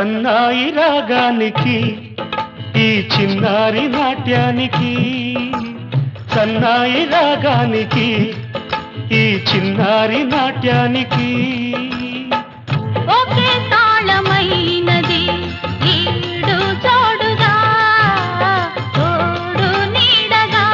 సన్నాయి రాగానికి ఈ చిన్నారి నాట్యానికి సన్నాయి రాగానికి ఈ చిన్నారి నాట్యానికి ఒకే తాళమైనది ఈడు చోడుగా తోడు నీడగా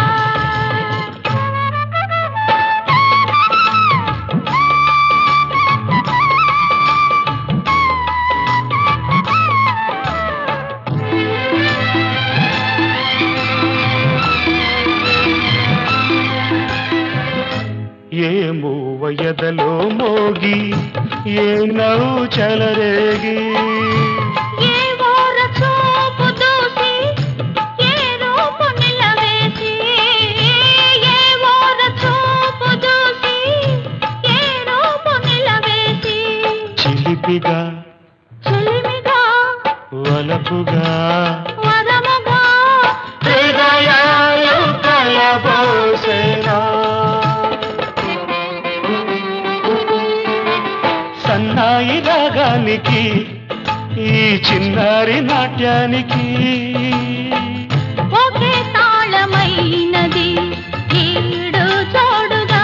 ఏ మూవయదలో మోగి ఏ నవ్వు చెలరేగి ఏ ఓర చూపు దూసి ఏ రూపు నిలవేసి ఏ ఓర చూపు దూసి ఏ రూపు నిలవేసి చిలిపిగా చెలిమిగా వలపుగా వరముగా హృదయాలు కలబోసేనా సన్నాయి రాగానికి ఈ చిన్నారి నాట్యానికి ఒకే తాళమైనది ఈడు తోడుగా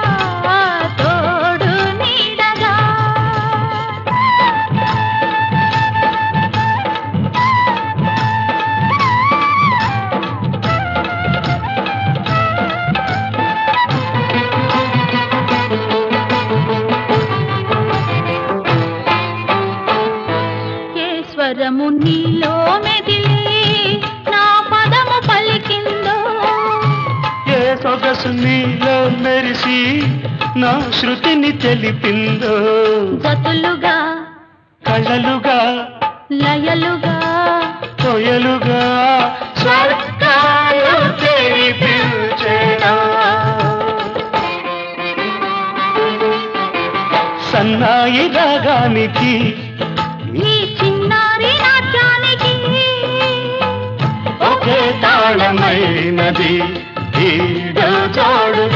తోడు నీడగా ఏ స్వరము నీలో మెదిలి నా పదము పలికిందో ఏ సొగసు నీలో మెరిసి నా శృతిని తెలిపిందో జతులుగా కళ్ళలుగా లయలుగా కొయలుగా స్వర్గాలు తెరిపించేనా సన్నాయి రాగానికి ఈ చిన్నారి నాట్యానికి ఒకే తాళమైనది ఈడు జోడుగా